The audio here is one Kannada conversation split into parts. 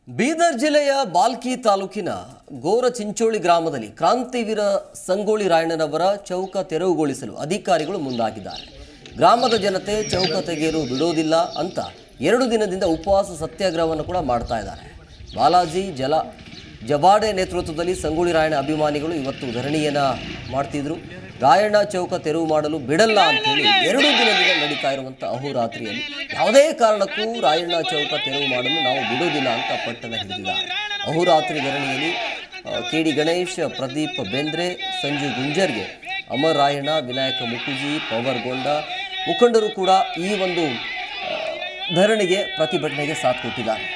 ಬೀದರ್ ಜಿಲ್ಲೆಯ ಬಾಲ್ಕಿ ತಾಲೂಕಿನ ಗೋರ ಚಿಂಚೋಳಿ ಗ್ರಾಮದಲ್ಲಿ ಕ್ರಾಂತಿವೀರ ಸಂಗೊಳ್ಳಿ ರಾಯಣ್ಣನವರ ಚೌಕ ತೆರವುಗೊಳಿಸಲು ಅಧಿಕಾರಿಗಳು ಮುಂದಾಗಿದ್ದಾರೆ ಗ್ರಾಮದ ಜನತೆ ಚೌಕ ತೆಗೆಯಲು ಬಿಡೋದಿಲ್ಲ ಅಂತ ಎರಡು ದಿನದಿಂದ ಉಪವಾಸ ಸತ್ಯಾಗ್ರಹವನ್ನು ಕೂಡ ಮಾಡ್ತಾ ಇದ್ದಾರೆ ಬಾಲಾಜಿ ಜಲ ಜಬಾಡೆ ನೇತೃತ್ವದಲ್ಲಿ ಸಂಗೊಳ್ಳಿ ರಾಯಣ್ಣ ಅಭಿಮಾನಿಗಳು ಇವತ್ತು ಧರಣಿಯನ್ನ ಮಾಡ್ತಿದ್ರು ರಾಯಣ್ಣ ಚೌಕ ತೆರವು ಮಾಡಲು ಬಿಡಲ್ಲ ಅಂತೇಳಿ ಎರಡು ದಿನದಿಂದ ನಡೀತಾ ಇರುವಂಥ ಅಹೋರಾತ್ರಿಯಲ್ಲಿ ಯಾವುದೇ ಕಾರಣಕ್ಕೂ ರಾಯಣ್ಣ ಚೌಕ ತೆರವು ಮಾಡಲು ನಾವು ಬಿಡೋದಿಲ್ಲ ಅಂತ ಪಟ್ಟಣ ಹಿಡಿದಿದ್ದಾರೆ ಅಹೋರಾತ್ರಿ ಧರಣಿಯಲ್ಲಿ ಕೆ ಡಿ ಗಣೇಶ್ ಪ್ರದೀಪ್ ಬೆಂದ್ರೆ ಸಂಜು ಗುಂಜರ್ಗೆ ಅಮರ್ ರಾಯಣ್ಣ ವಿನಾಯಕ ಮುಕುಜಿ ಪವರ್ ಗೊಂಡ ಮುಖಂಡರು ಕೂಡ ಈ ಒಂದು ಆ, ಧರಣಿಗೆ ಪ್ರತಿಭಟನೆಗೆ ಸಾಥ್ ಕೊಟ್ಟಿದ್ದಾರೆ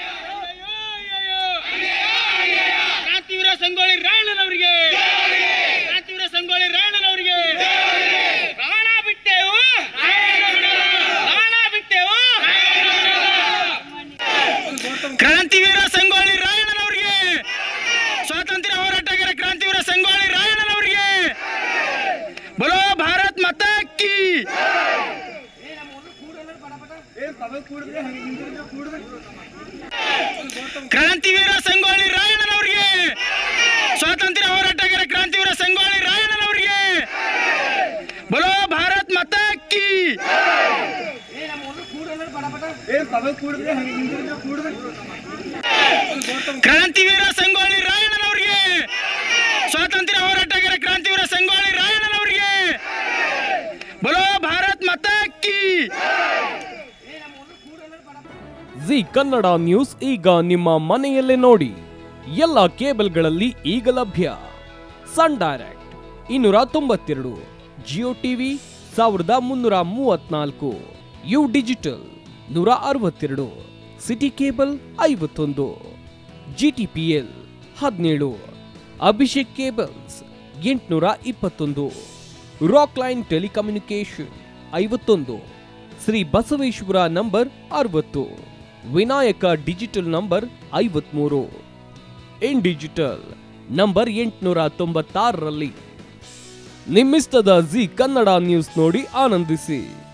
ಕ್ರಾಂತಿವೀರ ಸಂಗೊಳ್ಳಿ ರಾಯಣ್ಣನವರಿಗೆ ಕ್ರಾಂತಿವೀರ ಸಂಗೊಳ್ಳಿ ರಾಯಣ್ಣನವರಿಗೆ ಪ್ರಾಣ ಬಿಟ್ಟೆವು ಪ್ರಾಣ ಬಿಟ್ಟೆವು ಕ್ರಾಂತಿವೀರ ಸಂಗೊಳ್ಳಿ ರಾಯಣ್ಣನವರಿಗೆ ಸ್ವಾತಂತ್ರ್ಯ ಹೋರಾಟಗಾರ ಕ್ರಾಂತಿವೀರ ಸಂಗೊಳ್ಳಿ ರಾಯಣ್ಣನವರಿಗೆ ಬಲೋ ಭಾರತ್ ಮಾತಾ ಕಿ ಕ್ರಾಂತಿವೀರ ಸಂಗೊಳ್ಳಿ ರಾಯಣ್ಣನವರಿಗೆ ಸ್ವಾತಂತ್ರ್ಯ ಹೋರಾಟಗಾರ ಕ್ರಾಂತಿವೀರ ಸಂಗೊಳ್ಳಿ ರಾಯಣ್ಣನವರಿಗೆ ಬಲೋ ಭಾರತ್ ಮಾತಾ ಕಿ ಕ್ರಾಂತಿವೀರ ಸಂಗೊಳ್ಳಿ ರಾಯಣ್ಣನವರಿಗೆ ಸ್ವಾತಂತ್ರ್ಯ ಹೋರಾಟಗಾರ ಕ್ರಾಂತಿವೀರ ಸಂಗೊಳ್ಳಿ ರಾಯಣ್ಣನವರಿಗೆ ಬಲೋ ಭಾರತ್ ಮಾತಾ ಕಿ ಜಿ ಕನ್ನಡ ನ್ಯೂಸ್ ಈಗ ನಿಮ್ಮ ಮನೆಯಲ್ಲೇ ನೋಡಿ ಎಲ್ಲ ಕೇಬಲ್ಗಳಲ್ಲಿ ಈಗ ಲಭ್ಯ ಸನ್ ಡೈರೆಕ್ಟ್ ಇನ್ನೂರ ತೊಂಬತ್ತೆರಡು ಜಿಯೋ ಟಿವಿ ಸಾವಿರದ ಮುನ್ನೂರ ಮೂವತ್ನಾಲ್ಕು ಯು ಡಿಜಿಟಲ್ ನೂರ ಅರವತ್ತೆರಡು ಸಿಟಿ ಕೇಬಲ್ ಐವತ್ತೊಂದು ಜಿ ಟಿ ಪಿ ಎಲ್ ಹದಿನೇಳು ಅಭಿಷೇಕ್ ಕೇಬಲ್ಸ್ ಎಂಟುನೂರ ಇಪ್ಪತ್ತೊಂದು ರಾಕ್ ಲೈನ್ ಟೆಲಿಕಮ್ಯುನಿಕೇಶನ್ ಐವತ್ತೊಂದು ಶ್ರೀ ಬಸವೇಶ್ವರ ನಂಬರ್ ಅರವತ್ತು ವಿನಾಯಕ ಡಿಜಿಟಲ್ ನಂಬರ್ ಐವತ್ಮೂರು ಇನ್ ಡಿಜಿಟಲ್ ನಂಬರ್ ಎಂಟುನೂರ ತೊಂಬತ್ತಾರರಲ್ಲಿ ನಿಮ್ಮಿಸ್ತದ ಜಿ ಕನ್ನಡ ನ್ಯೂಸ್ ನೋಡಿ ಆನಂದಿಸಿ